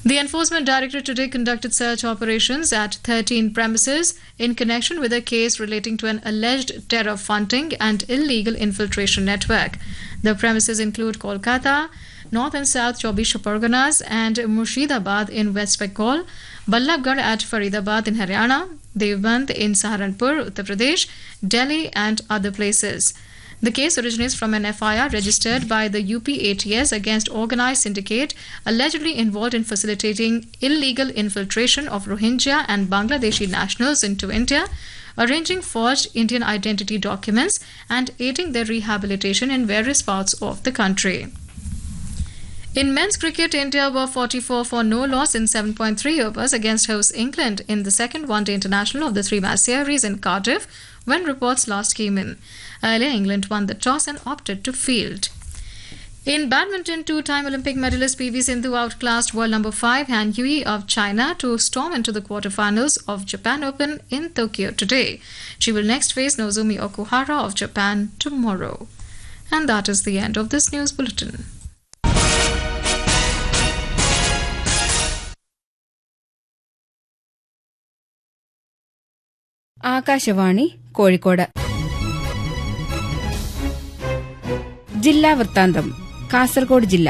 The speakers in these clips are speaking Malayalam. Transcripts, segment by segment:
The Enforcement Directorate today conducted search operations at 13 premises in connection with a case relating to an alleged terror funding and illegal infiltration network. The premises include Kolkata, North and South Chobisha Parganas, and Murshidabad in West Bengal, Ballabgarh at Faridabad in Haryana, Devband in Saharanpur, Uttar Pradesh, Delhi, and other places. The case originates from an FIR registered by the UPATS against organized syndicate allegedly involved in facilitating illegal infiltration of Rohingya and Bangladeshi nationals into India, arranging forged Indian identity documents, and aiding their rehabilitation in various parts of the country. In men's cricket, India were 44 for no loss in 7.3 overs against host England in the second one day international of the three match series in Cardiff when reports last came in. Earlier, England won the toss and opted to field. In badminton, two-time Olympic medalist PV Sindhu outclassed world number 5 Han Yui of China to storm into the quarterfinals of Japan Open in Tokyo today. She will next face Nozumi Okuhara of Japan tomorrow. And that is the end of this news bulletin. Akashvani Kozhikode ജില്ലാ വൃത്താന്തം കാസർഗോഡ് ജില്ല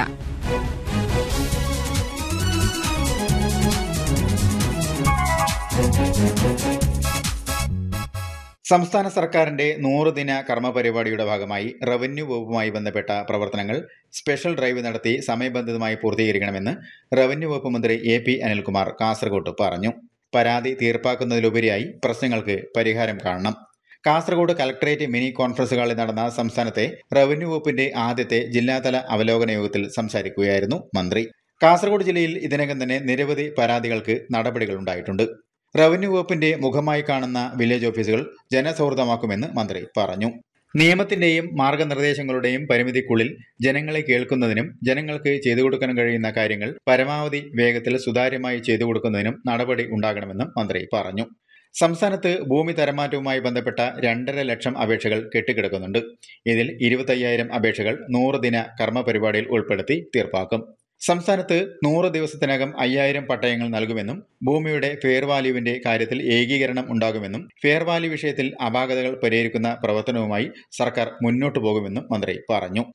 സംസ്ഥാന സർക്കാരിന്റെ നൂറ് ദിന കർമ്മ പരിപാടിയുടെ ഭാഗമായി റവന്യൂ വകുപ്പുമായി ബന്ധപ്പെട്ട പ്രവർത്തനങ്ങൾ സ്പെഷ്യൽ ഡ്രൈവ് നടത്തി സമയബന്ധിതമായി പൂർത്തീകരിക്കണമെന്ന് റവന്യൂ വകുപ്പ് മന്ത്രി എ പി അനിൽകുമാർ കാസർഗോഡ് പറഞ്ഞു പരാതി തീർപ്പാക്കുന്നതിലുപരിയായി പ്രശ്നങ്ങൾക്ക് പരിഹാരം കാണണം കാസർഗോഡ് കലക്ടറേറ്റ് മിനി കോൺഫറൻസ് ഹാളിൽ നടന്ന സംസ്ഥാനത്തെ റവന്യൂ വകുപ്പിന്റെ ആദ്യത്തെ ജില്ലാതല അവലോകന യോഗത്തിൽ സംസാരിക്കുകയായിരുന്നു മന്ത്രി കാസർഗോഡ് ജില്ലയിൽ ഇതിനകം തന്നെ നിരവധി പരാതികൾക്ക് നടപടികൾ ഉണ്ടായിട്ടുണ്ട് റവന്യൂ വകുപ്പിന്റെ മുഖമായി കാണുന്ന വില്ലേജ് ഓഫീസുകൾ ജനസൗഹൃദമാക്കുമെന്ന് മന്ത്രി പറഞ്ഞു നിയമത്തിന്റെയും മാർഗനിർദ്ദേശങ്ങളുടെയും പരിമിതിക്കുള്ളിൽ ജനങ്ങളെ കേൾക്കുന്നതിനും ജനങ്ങൾക്ക് ചെയ്തു കൊടുക്കാൻ കഴിയുന്ന കാര്യങ്ങൾ പരമാവധി വേഗത്തിൽ സുതാര്യമായി ചെയ്തു കൊടുക്കുന്നതിനും നടപടി ഉണ്ടാകണമെന്നും മന്ത്രി പറഞ്ഞു സംസ്ഥാനത്ത് ഭൂമി തരമാറ്റവുമായി ബന്ധപ്പെട്ട രണ്ടര ലക്ഷം അപേക്ഷകൾ കെട്ടിക്കിടക്കുന്നുണ്ട് ഇതിൽ ഇരുപത്തയ്യായിരം അപേക്ഷകൾ നൂറ് ദിന കർമ്മ പരിപാടിയിൽ ഉൾപ്പെടുത്തി തീർപ്പാക്കും സംസ്ഥാനത്ത് നൂറ് ദിവസത്തിനകം അയ്യായിരം പട്ടയങ്ങൾ നൽകുമെന്നും ഭൂമിയുടെ ഫെയർ വാല്യൂവിന്റെ കാര്യത്തിൽ ഏകീകരണം ഉണ്ടാകുമെന്നും ഫെയർ വാല്യൂ വിഷയത്തിൽ അപാകതകൾ പരിഹരിക്കുന്ന പ്രവർത്തനവുമായി സർക്കാർ മുന്നോട്ടു പോകുമെന്നും മന്ത്രി പറഞ്ഞു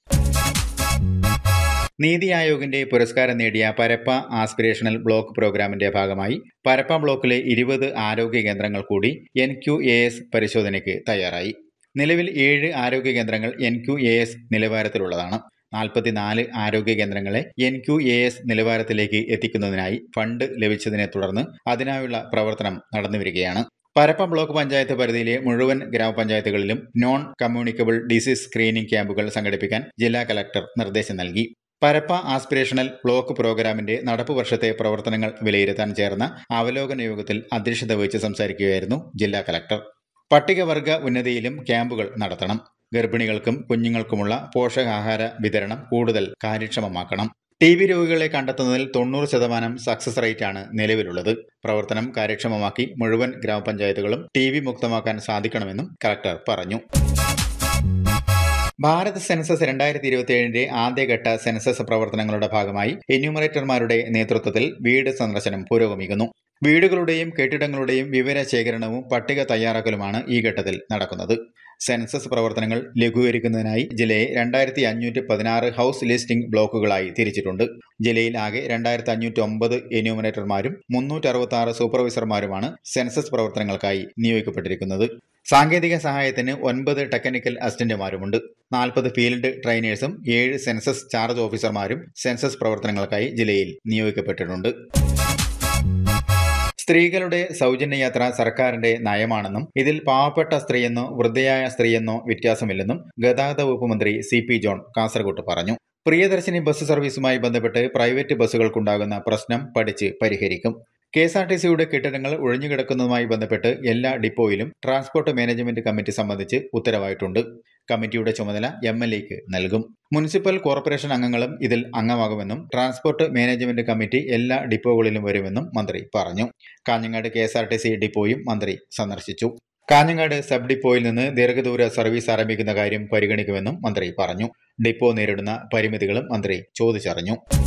നീതി ആയോഗിന്റെ പുരസ്കാരം നേടിയ പരപ്പ ആസ്പിരേഷണൽ ബ്ലോക്ക് പ്രോഗ്രാമിന്റെ ഭാഗമായി പരപ്പ ബ്ലോക്കിലെ ഇരുപത് ആരോഗ്യ കേന്ദ്രങ്ങൾ കൂടി എൻ ക്യു എ എസ് പരിശോധനയ്ക്ക് തയ്യാറായി നിലവിൽ ഏഴ് ആരോഗ്യ കേന്ദ്രങ്ങൾ എൻ ക്യു എ എസ് നിലവാരത്തിലുള്ളതാണ് നാൽപ്പത്തിനാല് ആരോഗ്യ കേന്ദ്രങ്ങളെ എൻ ക്യു എ എസ് നിലവാരത്തിലേക്ക് എത്തിക്കുന്നതിനായി ഫണ്ട് ലഭിച്ചതിനെ തുടർന്ന് അതിനായുള്ള പ്രവർത്തനം നടന്നുവരികയാണ് പരപ്പ ബ്ലോക്ക് പഞ്ചായത്ത് പരിധിയിലെ മുഴുവൻ ഗ്രാമപഞ്ചായത്തുകളിലും നോൺ കമ്മ്യൂണിക്കബിൾ ഡിസീസ് സ്ക്രീനിംഗ് ക്യാമ്പുകൾ സംഘടിപ്പിക്കാൻ ജില്ലാ കലക്ടർ നിർദ്ദേശം നൽകി പരപ്പ ആസ്പിരേഷണൽ ബ്ലോക്ക് പ്രോഗ്രാമിന്റെ നടപ്പു വർഷത്തെ പ്രവർത്തനങ്ങൾ വിലയിരുത്താൻ ചേർന്ന അവലോകന യോഗത്തിൽ അധ്യക്ഷത വഹിച്ച് സംസാരിക്കുകയായിരുന്നു ജില്ലാ കലക്ടർ പട്ടികവർഗ ഉന്നതിയിലും ക്യാമ്പുകൾ നടത്തണം ഗർഭിണികൾക്കും കുഞ്ഞുങ്ങൾക്കുമുള്ള പോഷകാഹാര വിതരണം കൂടുതൽ കാര്യക്ഷമമാക്കണം ടി ബി രോഗികളെ കണ്ടെത്തുന്നതിൽ തൊണ്ണൂറ് ശതമാനം സക്സസ് റേറ്റ് ആണ് നിലവിലുള്ളത് പ്രവർത്തനം കാര്യക്ഷമമാക്കി മുഴുവൻ ഗ്രാമപഞ്ചായത്തുകളും ടി ബി മുക്തമാക്കാൻ സാധിക്കണമെന്നും കലക്ടർ പറഞ്ഞു ഭാരത് സെൻസസ് രണ്ടായിരത്തി ഇരുപത്തിയേഴിന്റെ ആദ്യഘട്ട സെൻസസ് പ്രവർത്തനങ്ങളുടെ ഭാഗമായി എന്യൂമറേറ്റർമാരുടെ നേതൃത്വത്തിൽ വീട് സന്ദർശനം പുരോഗമിക്കുന്നു വീടുകളുടെയും കെട്ടിടങ്ങളുടെയും വിവര ശേഖരണവും പട്ടിക തയ്യാറാക്കലുമാണ് ഈ ഘട്ടത്തിൽ നടക്കുന്നത് സെൻസസ് പ്രവർത്തനങ്ങൾ ലഘൂകരിക്കുന്നതിനായി ജില്ലയെ രണ്ടായിരത്തി അഞ്ഞൂറ്റി പതിനാറ് ഹൗസ് ലിസ്റ്റിംഗ് ബ്ലോക്കുകളായി തിരിച്ചിട്ടുണ്ട് ജില്ലയിൽ ആകെ രണ്ടായിരത്തി അഞ്ഞൂറ്റി ഒമ്പത് എന്യൂമിനേറ്റർമാരും മുന്നൂറ്റി അറുപത്തി ആറ് സൂപ്പർവൈസർമാരുമാണ് സെൻസസ് പ്രവർത്തനങ്ങൾക്കായി നിയോഗിക്കപ്പെട്ടിരിക്കുന്നത് സാങ്കേതിക സഹായത്തിന് ഒൻപത് ടെക്നിക്കൽ അസിസ്റ്റന്റുമാരുമുണ്ട് നാൽപ്പത് ഫീൽഡ് ട്രെയിനേഴ്സും ഏഴ് സെൻസസ് ചാർജ് ഓഫീസർമാരും സെൻസസ് പ്രവർത്തനങ്ങൾക്കായി ജില്ലയിൽ നിയോഗിക്കപ്പെട്ടിട്ടുണ്ട് സ്ത്രീകളുടെ സൗജന്യ യാത്ര സർക്കാരിന്റെ നയമാണെന്നും ഇതിൽ പാവപ്പെട്ട സ്ത്രീയെന്നോ വൃദ്ധയായ സ്ത്രീയെന്നോ വ്യത്യാസമില്ലെന്നും ഗതാഗത വകുപ്പ് മന്ത്രി സി പി ജോൺ കാസർഗോട്ട് പറഞ്ഞു പ്രിയദർശിനി ബസ് സർവീസുമായി ബന്ധപ്പെട്ട് പ്രൈവറ്റ് ബസ്സുകൾക്കുണ്ടാകുന്ന പ്രശ്നം പഠിച്ച് പരിഹരിക്കും കെ എസ് ആർ ടി സിയുടെ കെട്ടിടങ്ങൾ ഒഴിഞ്ഞുകിടക്കുന്നതുമായി ബന്ധപ്പെട്ട് എല്ലാ ഡിപ്പോയിലും ട്രാൻസ്പോർട്ട് മാനേജ്മെന്റ് കമ്മിറ്റി സംബന്ധിച്ച് ഉത്തരവായിട്ടുണ്ട് കമ്മിറ്റിയുടെ ചുമതല എം എൽ എക്ക് നൽകും മുനിസിപ്പൽ കോർപ്പറേഷൻ അംഗങ്ങളും ഇതിൽ അംഗമാകുമെന്നും ട്രാൻസ്പോർട്ട് മാനേജ്മെന്റ് കമ്മിറ്റി എല്ലാ ഡിപ്പോകളിലും വരുമെന്നും മന്ത്രി പറഞ്ഞു Kanhangad K S R T C ഡിപ്പോയും മന്ത്രി സന്ദർശിച്ചു കാഞ്ഞങ്ങാട് സബ് ഡിപ്പോയിൽ നിന്ന് ദീർഘദൂര സർവീസ് ആരംഭിക്കുന്ന കാര്യം പരിഗണിക്കുമെന്നും മന്ത്രി പറഞ്ഞു ഡിപ്പോ നേരിടുന്ന പരിമിതികളും മന്ത്രി ചോദിച്ചറിഞ്ഞു